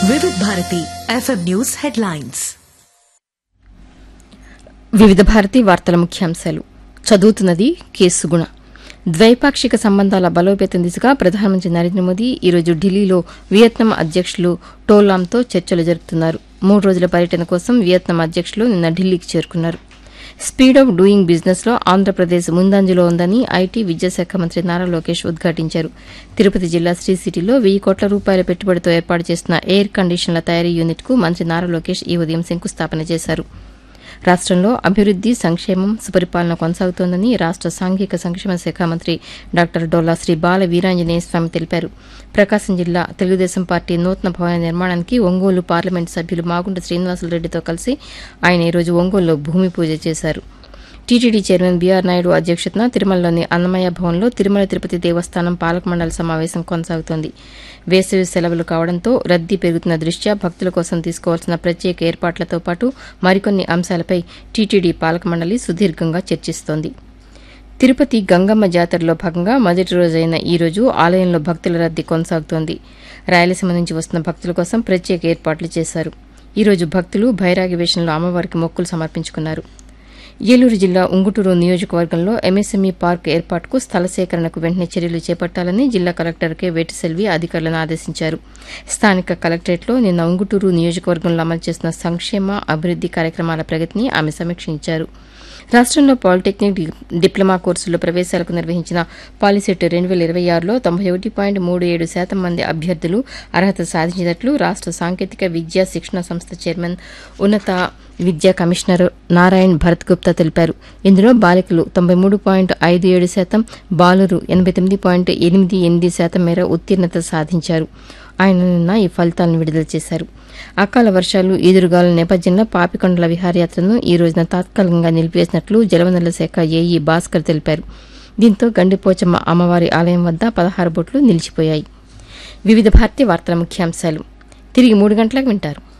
వివిధ Bharati FM news headlines వివిధ భారతి వార్తల ముఖ్యాంశాలు చదువుతున్నది కేసుగుణ ద్వైపాక్షిక సంబంధాల బలోపేతం దిశగా ప్రధానమంత్రి నరేంద్ర మోదీ ఈరోజు ఢిల్లీలో వియత్నాం అధ్యక్షులు టోలాంతో చర్చలు జరుపుతున్నారు మూడు రోజుల పర్యటన కోసం వియత్నాం అధ్యక్షులు నిన్న ఢిల్లీకి చేరుకున్నారు స్పీడ్ ఆఫ్ డూయింగ్ బిజినెస్ లో ఆంధ్రప్రదేశ్ ముందంజలో ఉందని ఐటీ విద్యాశాఖ మంత్రి నారా లోకేష్ ఉద్ఘాటించారు తిరుపతి జిల్లా శ్రీ సిటీలో వెయ్యి కోట్ల రూపాయల పెట్టుబడితో ఏర్పాటు చేస్తున్న ఎయిర్ కండిషన్ల తయారీ యూనిట్ కు మంత్రి నారా లోకేష్ ఈ ఉదయం శంకుస్థాపన చేశారు రాష్టంలో అభివృద్ది సంక్షేమం సుపరిపాలన కొనసాగుతోందని రాష్ట సాంఘిక సంక్షేమ శాఖ మంత్రి డాక్టర్ డొల్లా శ్రీ బాల వీరాంజనేయ స్వామి తెలిపారు ప్రకాశం జిల్లా తెలుగుదేశం పార్టీ నూతన భవన నిర్మాణానికి ఒంగోలు పార్లమెంటు సభ్యులు మాగుంట శ్రీనివాసులరెడ్డితో కలిసి ఆయన ఈరోజు ఒంగోలులో భూమి పూజ చేశారు టీటీడీ చైర్మన్ బీఆర్ నాయుడు అధ్యక్షతన తిరుమలలోని అన్నమయ్య భవన్లో తిరుమల తిరుపతి దేవస్థానం పాలక మండలి సమావేశం కొనసాగుతోంది వేసవి సెలవులు కావడంతో రద్దీ పెరుగుతున్న దృష్ట్యా భక్తుల కోసం తీసుకోవాల్సిన ప్రత్యేక ఏర్పాట్లతో పాటు మరికొన్ని అంశాలపై టీటీడీ పాలక మండలి సుదీర్ఘంగా చర్చిస్తోంది తిరుపతి గంగమ్మ జాతరలో భాగంగా మొదటి రోజైన ఈ రోజు ఆలయంలో భక్తుల రద్దీ కొనసాగుతోంది రాయలసీమ నుంచి వస్తున్న భక్తుల కోసం ప్రత్యేక ఏర్పాట్లు చేశారు ఈ రోజు భక్తులు భైరాగి వేషంలో అమ్మవారికి మొక్కులు సమర్పించుకున్నారు ఏలూరు జిల్లా ఉంగుటూరు నియోజకవర్గంలో ఎంఎస్ఎంఈ పార్క్ ఏర్పాటుకు స్థల సేకరణకు వెంటనే చర్యలు చేపట్టాలని జిల్లా కలెక్టర్ కె వేటిసెల్వి అధికారులను ఆదేశించారు స్థానిక కలెక్టరేట్లో నిన్న ఉంగుటూరు నియోజకవర్గంలో అమలు చేస్తున్న సంక్షేమ అభివృద్ది కార్యక్రమాల ప్రగతిని ఆమె సమీక్షించారు రాష్టంలో పాలిటెక్నిక్ డి- డిప్లొమా కోర్సుల్లో ప్రవేశాలకు నిర్వహించిన పాలిసెట్ రెండు వేల ఇరవై ఆరులో తొంభై ఒకటి పాయింట్ మూడు ఏడు శాతం మంది అభ్యర్థులు అర్హత సాధించినట్లు రాష్ట సాంకేతిక విద్యా శిక్షణ సంస్థ చైర్మన్ ఉన్నత విద్యా కమిషనర్ నారాయణ్ భరత్ గుప్తా తెలిపారు ఇందులో బాలికలు తొంభై మూడు పాయింట్ ఐదు ఏడు శాతం బాలురు ఎనభై తొమ్మిది పాయింట్ ఎనిమిది ఎనిమిది శాతం మేర ఉత్తీర్ణత సాధించారు ఆయన నిన్న ఈ ఫలితాలను విడుదల చేశారు అకాల వర్షాలు ఈదురుగాల నేపథ్యంలో పాపికొండల విహారయాత్రను ఈ రోజున తాత్కాలికంగా నిలిపివేసినట్లు జలవనరుల శాఖ ఏఈ భాస్కర్ తెలిపారు దీంతో గండిపోచమ్మ అమ్మవారి ఆలయం వద్ద పదహారు బోట్లు నిలిచిపోయాయి వివిధ భారతీయ వార్తల ముఖ్యాంశాలు తిరిగి మూడు గంటలకు వింటారు